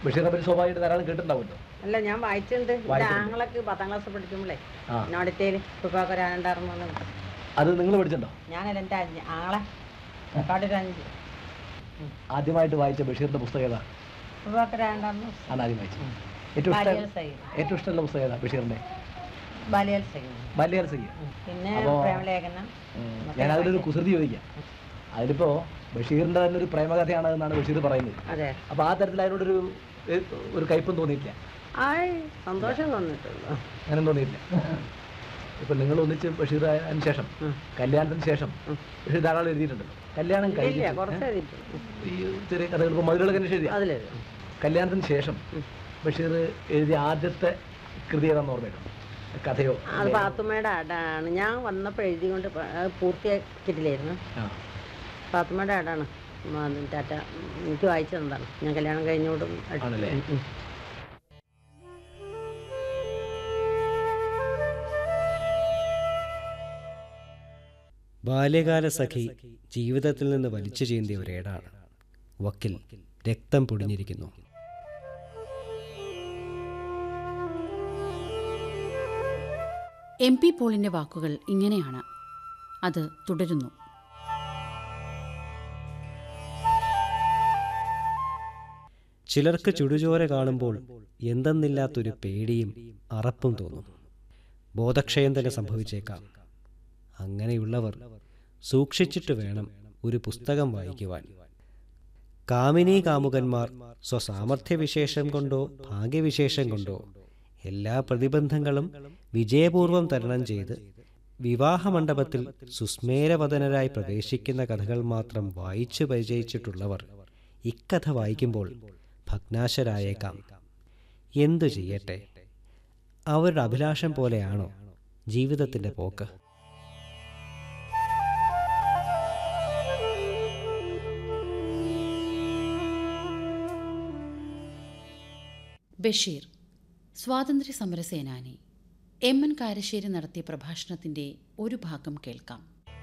ബഷീറിനെ പറ്റി സ്വാഭാവികമായിട്ട് ധാരാളം കേട്ടിട്ടുണ്ടാവുമല്ലോ അല്ല ഞാൻ വായിച്ചിട്ടുണ്ട് എൻ്റെ വായിച്ചിട്ടുണ്ട്. ആങ്ങളൊക്കെ പത്താം ക്ലാസ് പഠിക്കുമ്പോഴേ ആ നോടത്തേല് കുപ്പാക്കൊരാനുണ്ടായിരുന്നു അത് നിങ്ങൾ പഠിച്ചിട്ടുണ്ടോ ഞാനല്ല എൻ്റെ അഞ്ച് ആങ്ങളെ കുപ്പാക്കൊരു അഞ്ച് ആദ്യമായിട്ട് വായിച്ച ബഷീറിന്റെ പുസ്തകം ഏതാ കുപ്പാക്കൊരാനുണ്ടായിരുന്നു ആണ് ആദ്യം വായിച്ചത് ഏറ്റവും ഇഷ്ടം ബാല്യൽ സൈഡ് ഏറ്റവും ഇഷ്ടമുള്ള പുസ്തകം ഏതാ ബഷീറിന്റെ ബാല്യൽ സൈഡ് ബാല്യകാല സഖി പിന്നെ അപ്പോ- പ്രേമലേഖനം ഞാൻ അതിലൊരു കുസൃതി ചോദിക്കാം അതിലിപ്പോ ബഷീറിന്റെ തന്നെ ഒരു പ്രേമകഥയാണ് എന്നാണ് ബഷീർ പറയുന്നത് അതെ അപ്പൊ ആ തരത്തിൽ അതിനോടൊരു ഏ- ഒരു കയ്പും തോന്നിയിട്ടില്ല ആയ് സന്തോഷം തോന്നിട്ടുള്ളൂ അങ്ങനെ തോന്നിയിട്ടില്ല ഇപ്പൊ നിങ്ങൾ ഒന്നിച്ച് ബഷീർ ആയതിനു ശേഷം ഉം. കല്യാണത്തിന് ശേഷം ഉം. ബഷീർ ധാരാളം എഴുതിയിട്ടുണ്ടല്ലോ കല്യാണം ഇല്ല കഴിഞ്ഞ് കുറച്ച് എഴുതിയിട്ടുള്ളൂ ഈ ചെറിയ കഥകൾ ഇപ്പൊ മധുരകളൊക്കെ എഴുതിയ അതിലെഴുതി കല്യാണത്തിന് ശേഷം ബഷീർ എഴുതിയ ആദ്യത്തെ കൃതി ഏതാന്ന് ഓർമ്മയുണ്ടോ കഥയോ അത് പാത്തുമ്മയുടെ ആടാണ് ഞാൻ വന്നപ്പോൾ എഴുതിക്കൊണ്ട് പ- അത് പൂർത്തിയാക്കിയിട്ടില്ലായിരുന്നു ആ. പാത്തുമ്മയുടെ ആടാണ് ഉം, അത് ടാറ്റ ഉം, എനിക്ക് വായിച്ചു തന്നതാണ് ഞാൻ കല്യാണം കഴിഞ്ഞോടും അടി- ആണല്ലേ? ഉം, ഉം. ബാല്യകാല സഖി ജീവിതത്തിൽ നിന്ന് വലിച്ചു ചീന്തിയ ഒരേടാണ് വക്കിൽ രക്തം പൊടിഞ്ഞിരിക്കുന്നു എം പി പോളിന്റെ വാക്കുകൾ ഇങ്ങനെയാണ് അത് തുടരുന്നു ചിലർക്ക് ചുടുചോര കാണുമ്പോൾ എന്തെന്നില്ലാത്തൊരു പേടിയും അറപ്പും തോന്നും ബോധക്ഷയം തന്നെ സംഭവിച്ചേക്കാം അങ്ങനെയുള്ളവർ സൂക്ഷിച്ചിട്ട് വേണം ഒരു പുസ്തകം വായിക്കുവാൻ കാമിനി കാമുകന്മാർ സ്വസാമർഥ്യവിശേഷം കൊണ്ടോ ഭാഗ്യവിശേഷം കൊണ്ടോ എല്ലാ പ്രതിബന്ധങ്ങളും വിജയപൂർവം തരണം ചെയ്ത് വിവാഹമണ്ഡപത്തിൽ സുസ്മേരവദനരായി പ്രവേശിക്കുന്ന കഥകൾ മാത്രം വായിച്ചു പരിചയിച്ചിട്ടുള്ളവർ ഇക്കഥ വായിക്കുമ്പോൾ ഭഗ്നാശരായേക്കാം എന്തു ചെയ്യട്ടെ അവരുടെ അഭിലാഷം പോലെയാണോ ജീവിതത്തിന്റെ പോക്ക് ബഷീർ സ്വാതന്ത്ര്യ സമര സേനാനി എം എൻ കാരശ്ശേരി നടത്തിയ പ്രഭാഷണത്തിന്റെ ഒരു ഭാഗം കേൾക്കാം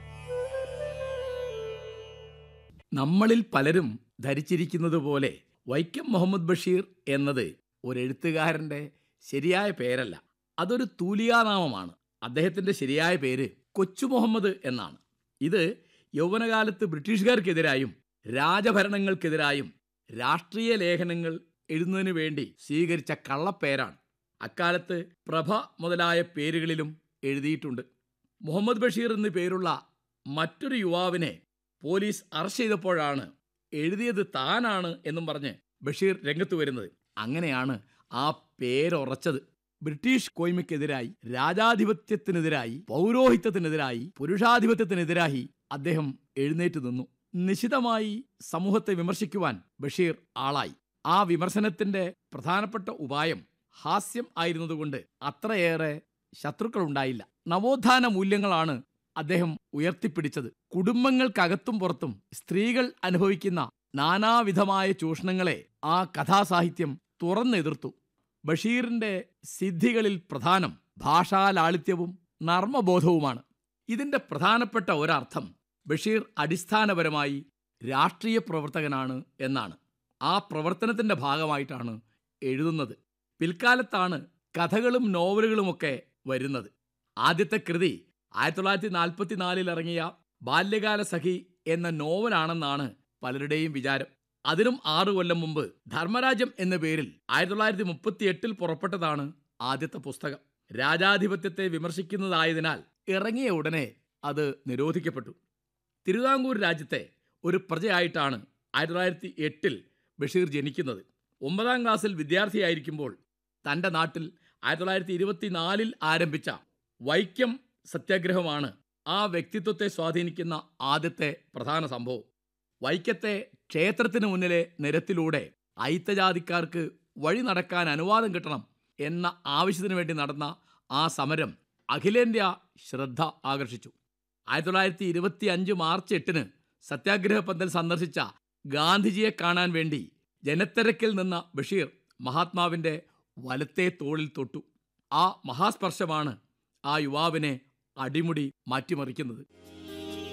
നമ്മളിൽ പലരും ധരിച്ചിരിക്കുന്നത് പോലെ വൈക്കം മുഹമ്മദ് ബഷീർ എന്നത് ഒരു എഴുത്തുകാരൻ്റെ ശരിയായ പേരല്ല അതൊരു തൂലികാനാമമാണ് അദ്ദേഹത്തിൻ്റെ ശരിയായ പേര് കൊച്ചു മുഹമ്മദ് എന്നാണ് ഇത് യൗവനകാലത്ത് ബ്രിട്ടീഷുകാർക്കെതിരായും രാജഭരണങ്ങൾക്കെതിരായും രാഷ്ട്രീയ ലേഖനങ്ങൾ എഴുതുന്നതിന് വേണ്ടി സ്വീകരിച്ച കള്ളപ്പേരാണ് അക്കാലത്ത് പ്രഭ മുതലായ പേരുകളിലും എഴുതിയിട്ടുണ്ട് മുഹമ്മദ് ബഷീർ എന്നു പേരുള്ള മറ്റൊരു യുവാവിനെ പോലീസ് അറസ്റ്റ് ചെയ്തപ്പോഴാണ് എഴുതിയത് താനാണ് എന്നും പറഞ്ഞ് ബഷീർ രംഗത്ത് വരുന്നത് അങ്ങനെയാണ് ആ പേരുറച്ചത് ബ്രിട്ടീഷ് കോയ്മയ്ക്കെതിരായി രാജാധിപത്യത്തിനെതിരായി പൗരോഹിത്യത്തിനെതിരായി പുരുഷാധിപത്യത്തിനെതിരായി അദ്ദേഹം എഴുന്നേറ്റ് നിന്നു നിശിതമായി സമൂഹത്തെ വിമർശിക്കുവാൻ ബഷീർ ആളായി ആ വിമർശനത്തിന്റെ പ്രധാനപ്പെട്ട ഉപായം ഹാസ്യം ആയിരുന്നതുകൊണ്ട് അത്രയേറെ ശത്രുക്കളുണ്ടായില്ല നവോത്ഥാന മൂല്യങ്ങളാണ് അദ്ദേഹം ഉയർത്തിപ്പിടിച്ചത് കുടുംബങ്ങൾക്കകത്തും പുറത്തും സ്ത്രീകൾ അനുഭവിക്കുന്ന നാനാവിധമായ ചൂഷണങ്ങളെ ആ കഥാസാഹിത്യം തുറന്നെതിർത്തു ബഷീറിന്റെ സിദ്ധികളിൽ പ്രധാനം ഭാഷാലാളിത്യവും നർമ്മബോധവുമാണ് ഇതിന്റെ പ്രധാനപ്പെട്ട ഒരർത്ഥം ബഷീർ അടിസ്ഥാനപരമായി രാഷ്ട്രീയ പ്രവർത്തകനാണ് എന്നാണ് ആ പ്രവർത്തനത്തിന്റെ ഭാഗമായിട്ടാണ് എഴുതുന്നത് പിൽക്കാലത്താണ് കഥകളും നോവലുകളുമൊക്കെ വരുന്നത് ആദ്യത്തെ കൃതി ആയിരത്തി തൊള്ളായിരത്തി നാൽപ്പത്തി നാലിൽ ഇറങ്ങിയ ബാല്യകാല സഖി എന്ന നോവലാണെന്നാണ് പലരുടെയും വിചാരം അതിനും ആറു കൊല്ലം മുമ്പ് ധർമ്മരാജ്യം എന്ന പേരിൽ ആയിരത്തി തൊള്ളായിരത്തി മുപ്പത്തി എട്ടിൽ പുറപ്പെട്ടതാണ് ആദ്യത്തെ പുസ്തകം രാജാധിപത്യത്തെ വിമർശിക്കുന്നതായതിനാൽ ഇറങ്ങിയ ഉടനെ അത് നിരോധിക്കപ്പെട്ടു തിരുവിതാംകൂർ രാജ്യത്തെ ഒരു പ്രജയായിട്ടാണ് ആയിരത്തി തൊള്ളായിരത്തി എട്ടിൽ ബഷീർ ജനിക്കുന്നത് ഒമ്പതാം ക്ലാസ്സിൽ വിദ്യാർത്ഥിയായിരിക്കുമ്പോൾ തൻ്റെ നാട്ടിൽ ആയിരത്തി തൊള്ളായിരത്തി ഇരുപത്തിനാലിൽ ആരംഭിച്ച വൈക്കം സത്യാഗ്രഹമാണ് ആ വ്യക്തിത്വത്തെ സ്വാധീനിക്കുന്ന ആദ്യത്തെ പ്രധാന സംഭവം വൈക്കത്തെ ക്ഷേത്രത്തിന് മുന്നിലെ നിരത്തിലൂടെ അയിത്തജാതിക്കാർക്ക് വഴി നടക്കാൻ അനുവാദം കിട്ടണം എന്ന ആവശ്യത്തിനു വേണ്ടി നടന്ന ആ സമരം അഖിലേന്ത്യാ ശ്രദ്ധ ആകർഷിച്ചു ആയിരത്തി തൊള്ളായിരത്തി ഇരുപത്തി അഞ്ച് മാർച്ച് എട്ടിന് സത്യാഗ്രഹ പന്തൽ സന്ദർശിച്ച ഗാന്ധിജിയെ കാണാൻ വേണ്ടി ജനത്തിരക്കിൽ നിന്ന ബഷീർ മഹാത്മാവിൻ്റെ വലത്തെ തോളിൽ തൊട്ടു ആ മഹാസ്പർശമാണ് ആ യുവാവിനെ അടിമുടി മാറ്റിമറിക്കുന്നത്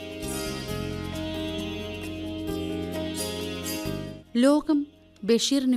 ലോകം ബഷീറിന്